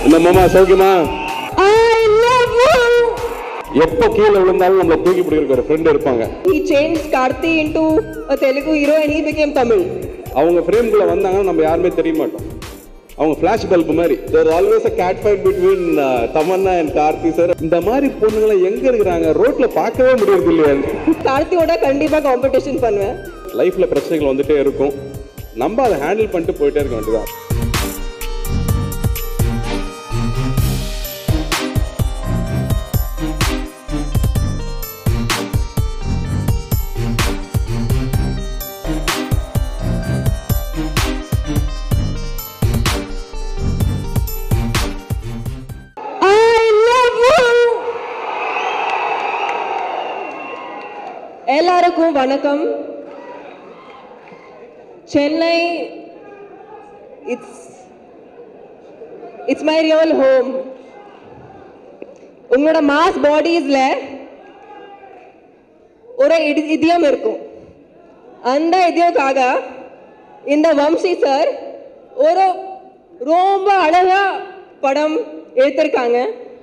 இந்த மாமா சௌக்கியமா I love you. எப்போ கீழே விழுந்தாலும் நம்மளை தூக்கி பிடிக்கிறதுக்கு ஒரு ஃப்ரெண்ட் இருப்பாங்க He changed Karthi into a Telugu hero and he became Tamil. அவங்க ஃப்ரேம்குள்ள வந்தாங்கன்னா நம்ம யாருமே தெரிய மாட்டோம் அவங்க ஃபிளாஷ் பல்ப் மாதிரி there always a cat fight between Tamannaah and Karthi sir இந்த மாதிரி பொண்ணுங்களை எங்க இருக்கிறாங்க ரோட்ல பார்க்கவே முடியறது இல்லையா கார்த்தியோட கண்டிப்பா காம்படிஷன் பண்ணுவேன் லைஃப்ல பிரச்சனைகள் வந்துட்டே இருக்கும் நம்ம அதை ஹேண்டில் பண்ணிட்டு போயிட்டே இருக்க வேண்டியதான் I love you. எல்லாருக்கும் வணக்கம் Chennai it's it's my real home உங்களோட மாஸ் பாடிஸ்ல ஒரு இடி- இதயம் இருக்கும் அந்த இதயத்துக்காக இந்த வம்சி சார் ஒரு ரொம்ப அழகா படம் எடுத்திருக்காங்க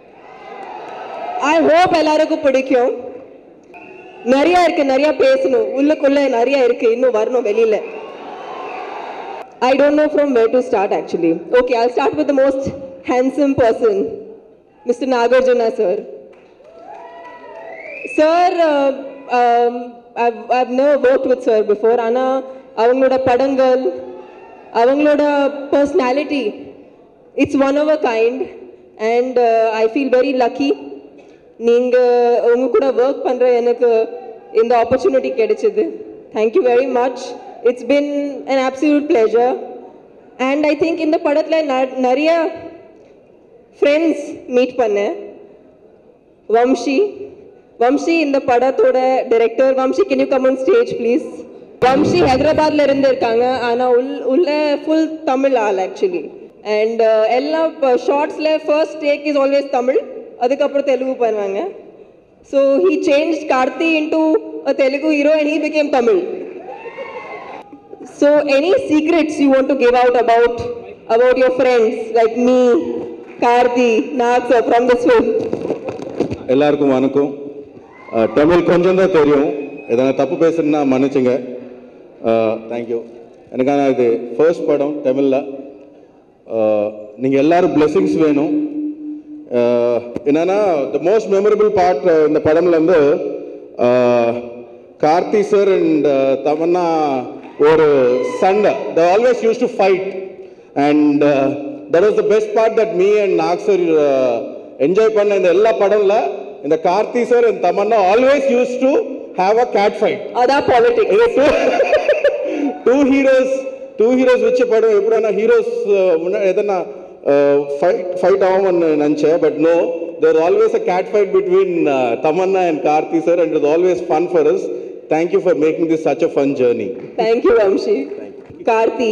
ஐ ஹோப் எல்லாருக்கும் பிடிக்கும் நிறைய இருக்கு நிறைய பேசணும் உள்ளுக்குள்ள நிறைய இருக்கு இன்னும் வரணும் வெளியில I don't know from where to start actually okay I start with the most handsome person mister Nagarjuna sir sir I've never work with sir before ஆனால் அவங்களோட படங்கள் அவங்களோட personality it's one of a kind and I feel very lucky நீங்கள் உங்க கூட work பண்ணுற எனக்கு இந்த ஆப்பர்ச்சுனிட்டி கிடைச்சது thank you very much it's been an absolute pleasure and I think இந்த படத்தில் நிறைய ஃப்ரெண்ட்ஸ் மீட் பண்ணேன் வம்ஷி வம்ஷி இந்த படத்தோட director Vamshi can you come on stage please Vamshi ஹைதராபாத்ல இருந்து இருக்காங்க ஆனா உள் உள்ள ஃபுல் தமிழ் ஆள் ஆக்சுவலி அண்ட் எல்லா ஷார்ட்ஸ்ல first take is always Tamil அதுக்கப்புறம் தெலுங்கு பண்ணுவாங்க so he change Karthi into a Telugu hero and he became Tamil So, any secrets you want to give out about about your friends like me, Karthi, Nag sir from this film? எல்லாருக்கும் வணக்கம் அஹ், தமிழ் கொஞ்சம் தான் தெரியும் எதனா தப்பு பேசுறேன்னா மன்னிச்சுங்க thank you எனக்கான இது ஃபர்ஸ்ட் படம் தமிழில் நீங்கள் எல்லாரும் blessings வேணும் அஹ், என்னன்னா த மோஸ்ட் மெமரபிள் பார்ட் இந்த படம்ல வந்து அஹ், கார்த்தி சார் அண்ட் தமன்னா ஒரு சண்டை the always use to fight and that was the best part that me and Nag sir enjoy பண்ண இந்த எல்லா படம்ல இந்த Karthi sir and Tamannaah always use to have a cat fight Ada politics. இது two two heroes two heroes வச்ச படம் எப்படின்னா heroes முன்னாடி எதனா ஃபைட் ஃபைட் ஆகும்னு நினச்சேன் but no there always a cat fight between Tamannaah and Karthi sir and it always fun for us thank you for making this such a fun journey Thank you, Vamshi. Karthi.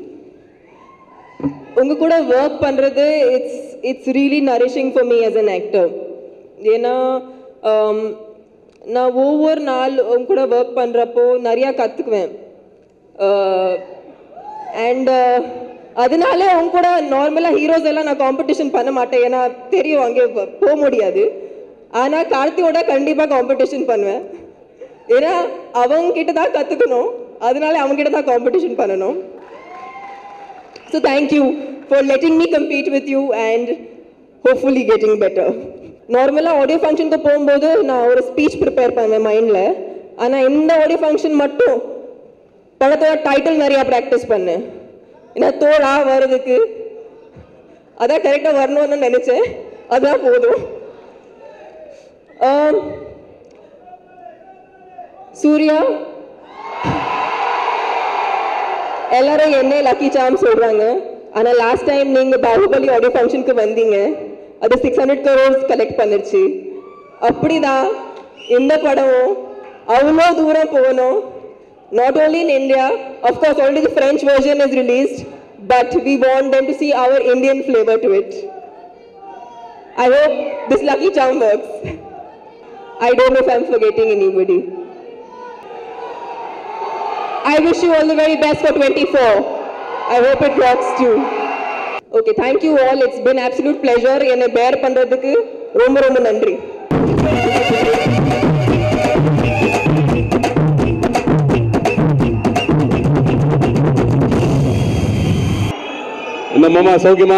உங்க கூட work பண்றது it's it's really nourishing for me as an actor ஏன்னா um, நான் ஒவ்வொரு நாள் உங்க கூட work பண்றப்போ நிறைய கத்துக்குவேன் அண்ட் அதனால உங்க கூட நார்மலாக ஹீரோஸ் எல்லாம் நான் காம்படிஷன் பண்ண மாட்டேன் ஏன்னா தெரியும் அங்கே போ- போக முடியாது ஆனால் கார்த்தியோட கண்டிப்பாக காம்படிஷன் பண்ணுவேன் ஏன்னா அவங்க கிட்ட தான் கற்றுக்கணும் அதனால அவங்க கிட்ட தான் காம்படிஷன் பண்ணணும் so thank you for letting me compete with you and hopefully getting better நார்மலாக ஆடியோ ஃபங்க்ஷனுக்கு போகும்போது நான் ஒரு ஸ்பீச் ப்ரிப்பேர் பண்ணுவேன் மைண்டில் ஆனால் இந்த ஆடியோ ஃபங்க்ஷன் மட்டும் படத்தோட டைட்டில் நிறையா ப்ராக்டிஸ் பண்ணேன் ஏன்னா தோழா வர்றதுக்கு அதான் கரெக்டாக வரணும்னு நினச்சேன் அதான் போதும் ஆம், சூர்யா எல்லாரும் என்ன லக்கி சாம் சொல்றாங்க ஆனா லாஸ்ட் டைம் நீங்க பாகுபலி ஆடியோ ஃபங்க்ஷனுக்கு வந்தீங்க அது சிக்ஸ் ஹண்ட்ரட் கரோர்ஸ் கலெக்ட் பண்ணுச்சு அப்படிதான் இந்த படமும் அவ்வளோ தூரம் போகணும் not only in India of course already the French version is released but we want them to see our Indian flavor to it I hope this lucky charm works. I don't know if I'm forgetting anybody. I wish you all the very best for 24. I hope it works too. Okay thank you all it's been absolute pleasure என்னை பேர் பண்ணுறதுக்கு ரொம்ப ரொம்ப நன்றி என்ன மாமா சௌக்கியமா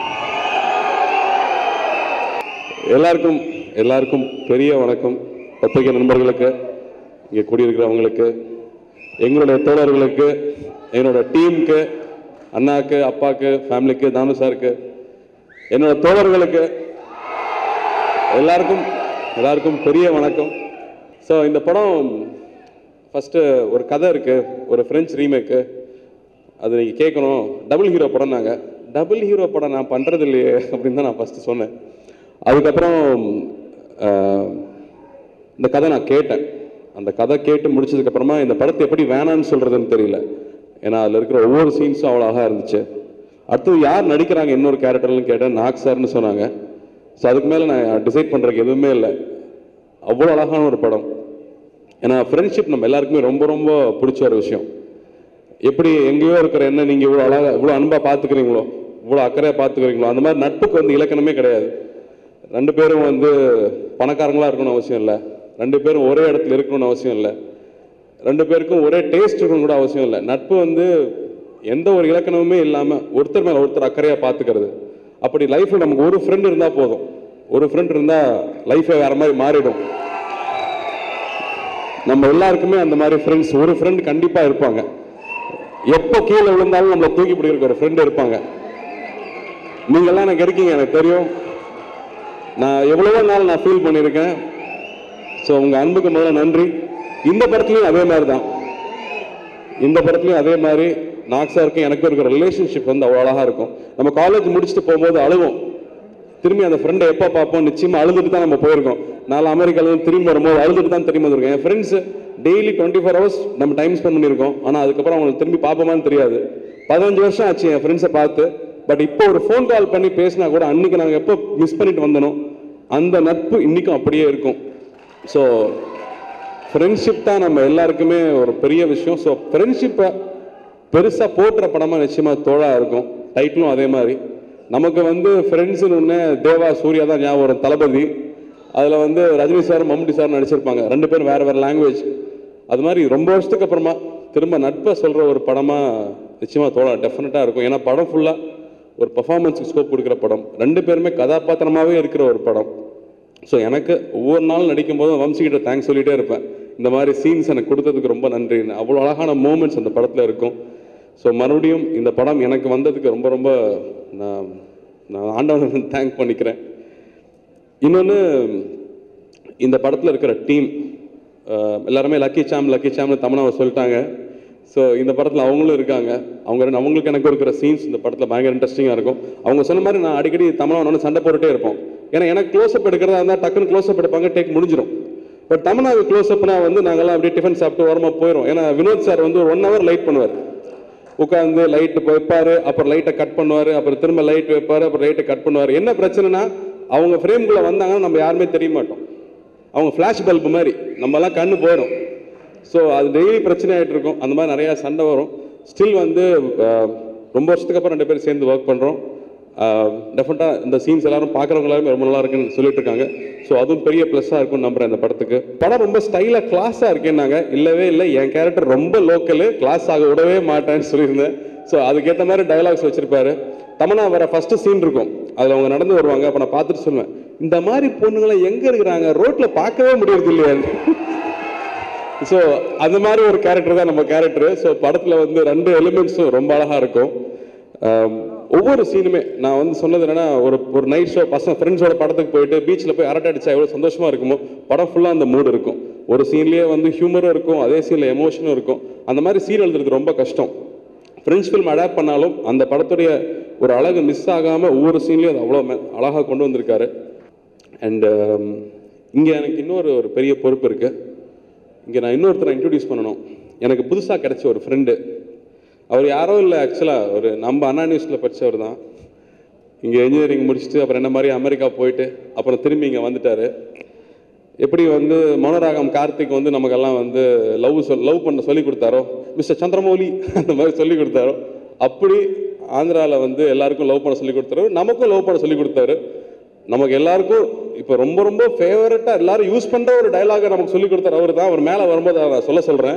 எல்லாருக்கும் எல்லாருக்கும் பெரிய வணக்கம் பத்திரிகை நண்பர்களுக்கு இங்கே கூடியிருக்கிறவங்களுக்கு எங்களுடைய தோழர்களுக்கு என்னோட டீமுக்கு அண்ணாக்கு அப்பாக்கு ஃபேமிலிக்கு தானு சாருக்கு என்னோட தோழர்களுக்கு எல்லாருக்கும் எல்லாருக்கும் பெரிய வணக்கம் ஸோ இந்த படம் ஃபஸ்ட்டு ஒரு கதை இருக்குது ஒரு ஃப்ரெஞ்ச் ரீமேக்கு அது நீங்கள் கேட்கணும் டபுள் ஹீரோ படம் நாங்கள் டபுள் ஹீரோ படம் நான் பண்ணுறது இல்லையே அப்படின்னு தான் நான் ஃபஸ்ட்டு சொன்னேன் அதுக்கப்புறம் ஆஹ், இந்த கதை நான் கேட்டேன் அந்த கதை கேட்டு முடிச்சதுக்கப்புறமா இந்த படத்தை எப்படி வேணான்னு சொல்கிறதுன்னு தெரியல ஏன்னா அதில் இருக்கிற ஒவ்வொரு சீன்ஸும் அவ்வளோ அழகாக இருந்துச்சு அடுத்தது யார் நடிக்கிறாங்க இன்னொரு கேரக்டர்னு கேட்டேன் நாக் சார்னு சொன்னாங்க ஸோ அதுக்கு மேலே நான் டிசைட் பண்ணுறதுக்கு எதுவுமே இல்லை அவ்வளோ அழகான ஒரு படம் ஏன்னா ஃப்ரெண்ட்ஷிப் நம்ம எல்லாருக்குமே ரொம்ப ரொம்ப பிடிச்ச ஒரு விஷயம் எப்படி எங்கேயோ இருக்கிற என்ன நீங்கள் இவ்வளோ அழகா இவ்வளோ அன்பாக பார்த்துக்கிறீங்களோ இவ்வளோ அக்கறையாக பார்த்துக்கிறீங்களோ அந்த மாதிரி நட்புக்கு வந்து இலக்கணமே கிடையாது ரெண்டு பேரும் வந்து பணக்காரங்களா இருக்கணும்னு அவசியம் இல்லை ரெண்டு பேரும் ஒரே இடத்துல இருக்கணும்னு அவசியம் இல்லை ரெண்டு பேருக்கும் ஒரே டேஸ்ட் இருக்கணும் கூட அவசியம் இல்லை நட்பு வந்து எந்த ஒரு இலக்கணமுமே இல்லாமல் ஒருத்தர் மேலே ஒருத்தர் அக்கறையாக பார்த்துக்கிறது அப்படி லைஃப்பில் நமக்கு ஒரு ஃப்ரெண்ட் இருந்தால் போதும் ஒரு ஃப்ரெண்ட் இருந்தால் லைஃபே வேற மாதிரி மாறிடும் நம்ம எல்லாருக்குமே அந்த மாதிரி ஃப்ரெண்ட்ஸ் ஒரு ஃப்ரெண்ட் கண்டிப்பாக இருப்பாங்க எப்போ கீழே விழுந்தாலும் நம்மளை தூக்கி பிடிக்கிற ஒரு ஃப்ரெண்ட் இருப்பாங்க நீங்கெல்லாம் எனக்கு இருக்கீங்க எனக்கு தெரியும் நான் எவ்வளவோ நாள் நான் ஃபீல் பண்ணியிருக்கேன் ஸோ உங்கள் அன்புக்கு முதல்ல நன்றி இந்த படத்துலையும் அதே மாதிரி தான் இந்த படத்துலையும் அதே மாதிரி நாக் சாருக்கும் எனக்கும் இருக்கிற ரிலேஷன்ஷிப் வந்து அவ்வளோ அழகாக இருக்கும் நம்ம காலேஜ் முடிச்சுட்டு போகும்போது அழுவோம் திரும்பி அந்த ஃப்ரெண்டை எப்போ பார்ப்போம் நிச்சயமா அழுதுட்டு தான் நம்ம போயிருக்கோம் நாலு அமெரிக்காவில் திரும்பி வரும்போது அழுதுட்டு தான் திரும்பி வந்திருக்கோம் என் friends daily twenty four hours நம்ம டைம் ஸ்பெண்ட் பண்ணியிருக்கோம் ஆனால் அதுக்கப்புறம் அவங்களுக்கு திரும்பி பார்ப்போமான்னு தெரியாது பதினஞ்சு வருஷம் ஆச்சு என் ஃப்ரெண்ட்ஸை பார்த்து பட் இப்போ ஒரு ஃபோன் கால் பண்ணி பேசினா கூட அன்னைக்கு நாங்கள் எப்போ மிஸ் பண்ணிட்டு வந்தனோ அந்த நட்பு இன்னைக்கும் அப்படியே இருக்கும் ஸோ ஃப்ரெண்ட்ஷிப் தான் நம்ம எல்லாருக்குமே ஒரு பெரிய விஷயம் ஸோ ஃப்ரெண்ட்ஷிப்பை பெருசாக போட்டுற படமாக நிச்சயமாக தோழா இருக்கும் டைட்டிலும் அதே மாதிரி நமக்கு வந்து ஃப்ரெண்ட்ஸுன்னு ஒன்று தேவா சூர்யா தான் ஞாபகம் வரும் தளபதி அதில் வந்து ரஜினி சார் மம்முட்டி சார் நடிச்சிருப்பாங்க ரெண்டு பேரும் வேறு வேறு லாங்குவேஜ் அது மாதிரி ரொம்ப வருஷத்துக்கு அப்புறமா திரும்ப நட்பை சொல்கிற ஒரு படமாக நிச்சயமாக தோழா டெஃபினட்டாக இருக்கும் ஏன்னா படம் ஃபுல்லாக ஒரு பர்ஃபார்மன்ஸுக்கு ஸ்கோப் கொடுக்குற படம் ரெண்டு பேருமே கதாபாத்திரமாகவே இருக்கிற ஒரு படம் ஸோ எனக்கு ஒவ்வொரு நாள் நடிக்கும் போதும் வம்சிக்கிட்ட தேங்க்ஸ் சொல்லிட்டே இருப்பேன் இந்த மாதிரி சீன்ஸ் எனக்கு கொடுத்ததுக்கு ரொம்ப நன்றின்னு அவ்வளோ அழகான மூமெண்ட்ஸ் அந்த படத்தில் இருக்கும் ஸோ மறுபடியும் இந்த படம் எனக்கு வந்ததுக்கு ரொம்ப ரொம்ப நான் நான் ஆண்டவனை தேங்க் பண்ணிக்கிறேன் இன்னொன்று இந்த படத்தில் இருக்கிற டீம் எல்லாருமே லக்கி சாம் லக்கி சாம்னு தமிழாவை சொல்லிட்டாங்க ஸோ இந்த படத்தில் அவங்களும் இருக்காங்க அவங்க ரெண்டு- அவங்களுக்கு எனக்கு இருக்கிற சீன்ஸ் இந்த படத்தில் பயங்கர இன்ட்ரெஸ்டிங்காக இருக்கும் அவங்க சொன்ன மாதிரி நான் அடிக்கடி தமிழாவோட சண்டை போட்டுட்டே இருப்போம் ஏன்னா எனக்கு க்ளோஸ்அப் எடுக்கிறதா இருந்தால் டக்குன்னு க்ளோஸ்அப் எடுப்பாங்க டேக் முடிஞ்சிடும் பட் தமிழ்நாடு க்ளோஸ்அப்னா வந்து நாங்கள்லாம் அப்படியே டிஃபன் சாப்பிட்டு ஓரமாக போயிடும் ஏன்னா வினோத் சார் வந்து ஒரு ஒன் ஹவர் லைட் பண்ணுவார் உட்காந்து லைட் வைப்பாரு அப்புறம் லைட்டை கட் பண்ணுவார் அப்புறம் திரும்ப லைட் வைப்பாரு அப்புறம் லைட்டை கட் பண்ணுவார் என்ன பிரச்சனைனா அவங்க ஃப்ரேம்குள்ளே வந்தாங்கன்னா நம்ம யாருமே தெரிய மாட்டோம் அவங்க ஃப்ளாஷ் பல்பு மாதிரி நம்மலாம் கண்ணு போயிடும் ஸோ அது டெய்லி பிரச்சனை ஆகிட்டு இருக்கும் அந்த மாதிரி நிறையா சண்டை வரும் ஸ்டில் வந்து அஹ், ரொம்ப வருஷத்துக்கு அப்புறம் ரெண்டு பேரும் சேர்ந்து ஒர்க் பண்ணுறோம் டெஃபினட்டாக இந்த சீன்ஸ் எல்லாரும் பார்க்குறவங்க எல்லாருமே ரொம்ப நல்லா இருக்குன்னு சொல்லிட்டு இருக்காங்க ஸோ அதுவும் பெரிய ப்ளஸ்ஸாக இருக்கும்னு நம்புறேன் இந்த படத்துக்கு படம் ரொம்ப ஸ்டைலாக கிளாஸாக இருக்கேன்னாங்க இல்லவே இல்லை என் கேரக்டர் ரொம்ப லோக்கலு கிளாஸ் ஆக விடவே மாட்டேன்னு சொல்லியிருந்தேன் ஸோ அதுக்கேற்ற மாதிரி டயலாக்ஸ் வச்சிருப்பாரு தமனா வர ஃபர்ஸ்ட் சீன் இருக்கும் அதில் அவங்க நடந்து வருவாங்க அப்போ நான் பார்த்துட்டு சொல்லுவேன் இந்த மாதிரி பொண்ணுங்களாம் எங்கே இருக்கிறாங்க ரோட்டில் பார்க்கவே முடியறது இல்லையா ஸோ அந்த மாதிரி ஒரு கேரக்டர் தான் நம்ம கேரக்டர் ஸோ படத்தில் வந்து ரெண்டு எலிமெண்ட்ஸும் ரொம்ப அழகாக இருக்கும் ஆம், ஒவ்வொரு சீனுமே நான் வந்து சொன்னது என்னன்னா ஒரு ஒரு நைட் ஷோ பசங்க ஃப்ரெண்ட்ஸோட படத்துக்கு போயிட்டு பீச்சில் போய் அரட்டை அடிச்சா எவ்வளோ சந்தோஷமா இருக்குமோ படம் ஃபுல்லாக அந்த மூடு இருக்கும் ஒரு சீன்லேயே வந்து ஹியூமரும் இருக்கும் அதே சீனில் எமோஷனும் இருக்கும் அந்த மாதிரி சீன் எழுதுறது ரொம்ப கஷ்டம் ஃப்ரெஞ்ச் ஃபில்ம் அடாப்ட் பண்ணாலும் அந்த படத்துடைய ஒரு அழகு மிஸ் ஆகாமல் ஒவ்வொரு சீன்லேயும் அது அவ்வளோ அழகாக கொண்டு வந்திருக்காரு அண்ட் இங்கே எனக்கு இன்னொரு ஒரு பெரிய பொறுப்பு இருக்குது இங்கே நான் இன்னொருத்தரை இன்ட்ரடியூஸ் பண்ணணும் எனக்கு புதுசாக கிடைச்ச ஒரு ஃப்ரெண்டு அவர் யாரோ இல்லை ஆக்சுவலாக ஒரு நம்ம அண்ணா நியூஸில் படித்தவர் தான் இங்கே இன்ஜினியரிங் முடிச்சுட்டு அப்புறம் என்ன மாதிரி அமெரிக்கா போயிட்டு அப்புறம் திரும்பி இங்கே வந்துட்டார் எப்படி வந்து மனோராகம் கார்த்திக் வந்து நமக்கெல்லாம் வந்து லவ் சொல் லவ் பண்ண சொல்லி கொடுத்தாரோ மிஸ்டர் சந்திரமௌலி அந்த மாதிரி சொல்லி கொடுத்தாரோ அப்படி ஆந்திராவில் வந்து எல்லாருக்கும் லவ் பண்ண சொல்லி கொடுத்தாரு நமக்கும் லவ் பண்ண சொல்லி கொடுத்தாரு நமக்கு எல்லாருக்கும் இப்போ ரொம்ப ரொம்ப ஃபேவரட்டாக எல்லாரும் யூஸ் பண்ணுற ஒரு டயலாகை நமக்கு சொல்லி கொடுத்தாரு அவர் தான் அவர் மேலே வரும்போது அதை நான் சொல்ல சொல்கிறேன்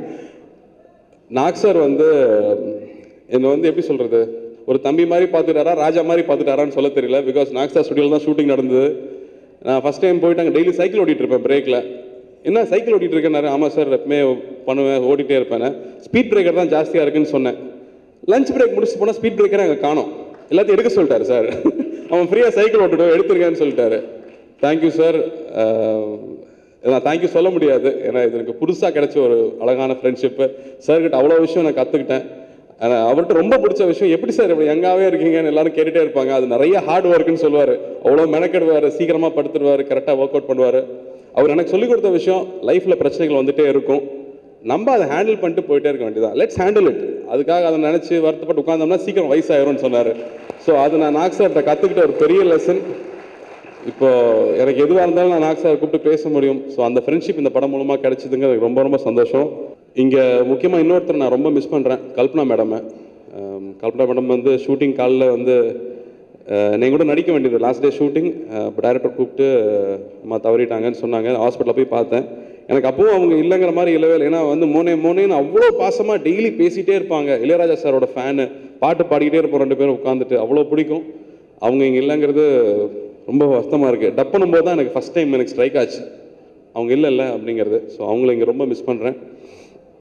நாக் சார் வந்து என்னை வந்து எப்படி சொல்கிறது ஒரு தம்பி மாதிரி பார்த்துட்டாரா ராஜா மாதிரி பார்த்துட்டாரான்னு சொல்ல தெரியல பிகாஸ் நாக் சார் ஸ்டுடியோவில் தான் ஷூட்டிங் நடந்தது நான் ஃபஸ்ட் டைம் போயிட்டு அங்கே டெய்லி சைக்கிள் ஓட்டிகிட்டு இருப்பேன் பிரேக்கில் என்ன சைக்கிள் ஓட்டிகிட்டு இருக்கேன் ஆமாம் சார் எப்பவுமே பண்ணுவேன் ஓட்டிகிட்டே இருப்பேன் ஸ்பீட் பிரேக்கர் தான் ஜாஸ்தியாக இருக்குன்னு சொன்னேன் லஞ்ச் பிரேக் முடிச்சு போனால் ஸ்பீட் பிரேக்கரை அங்கே காணோம் எல்லாத்தையும் எடுக்க சொல்லிட்டாரு சார் அவன் ஃப்ரீயாக சைக்கிள் ஓட்டுடும் எடுத்துருங்கன்னு சொல்லிட்டாரு தேங்க்யூ சார் நான் தேங்க்யூ சொல்ல முடியாது ஏன்னா இது எனக்கு புதுசாக கிடைச்ச ஒரு அழகான ஃப்ரெண்ட்ஷிப்பு சார்கிட்ட அவ்வளோ விஷயம் நான் கற்றுக்கிட்டேன் அவர்கிட்ட ரொம்ப பிடிச்ச விஷயம் எப்படி சார் இப்படி எங்காவே இருக்கீங்கன்னு எல்லாரும் கேட்டுட்டே இருப்பாங்க அது நிறைய ஹார்ட் ஒர்க்குன்னு சொல்லுவார் அவ்வளோ மெனக்கெடுவார் சீக்கிரமாக படுத்துடுவார் கரெக்டாக ஒர்க் அவுட் பண்ணுவார் அவர் எனக்கு சொல்லிக் கொடுத்த விஷயம் லைஃப்பில் பிரச்சனைகள் வந்துட்டே இருக்கும் நம்ம அதை ஹேண்டில் பண்ணிட்டு போயிட்டே இருக்க வேண்டியதான் லெட்ஸ் ஹேண்டில் இட் அதுக்காக அதை நினச்சி வருத்தப்பட்டு உட்காந்தோம்னா சீக்கிரம் வயசாயிரும்னு சொன்னார் ஸோ அது நான் நாக் சார்கிட்ட கற்றுக்கிட்ட ஒரு பெரிய லெசன் இப்போ எனக்கு எதுவாக இருந்தாலும் நான் நாக் சார் கூப்பிட்டு பேச முடியும் ஸோ அந்த ஃப்ரெண்ட்ஷிப் இந்த படம் மூலமாக கிடைச்சதுங்க எனக்கு ரொம்ப ரொம்ப சந்தோஷம் இங்கே முக்கியமாக இன்னொருத்தர் நான் ரொம்ப மிஸ் பண்ணுறேன் கல்பனா மேடமை கல்பனா மேடம் வந்து ஷூட்டிங் காலில் வந்து நீங்கள் கூட நடிக்க வேண்டியது லாஸ்ட் டே ஷூட்டிங் இப்போ டைரக்டர் கூப்பிட்டு அம்மா தவறிட்டாங்கன்னு சொன்னாங்க ஹாஸ்பிட்டலில் போய் பார்த்தேன் எனக்கு அப்பவும் அவங்க இல்லைங்கிற மாதிரி இல்லவே இல்லை ஏன்னா வந்து மோனே மோனேன்னு அவ்வளோ பாசமாக டெய்லி பேசிகிட்டே இருப்பாங்க இளையராஜா சாரோட ஃபேனு பாட்டு பாடிக்கிட்டே இருப்போம் ரெண்டு பேரும் உட்காந்துட்டு அவ்வளோ பிடிக்கும் அவங்க இங்கே இல்லைங்கிறது ரொம்ப வருத்தமாக இருக்குது டப் பண்ணும்போது தான் எனக்கு ஃபஸ்ட் டைம் எனக்கு ஸ்ட்ரைக் ஆச்சு அவங்க இல்லை இல்லை அப்படிங்கிறது ஸோ அவங்கள இங்கே ரொம்ப மிஸ் பண்ணுறேன்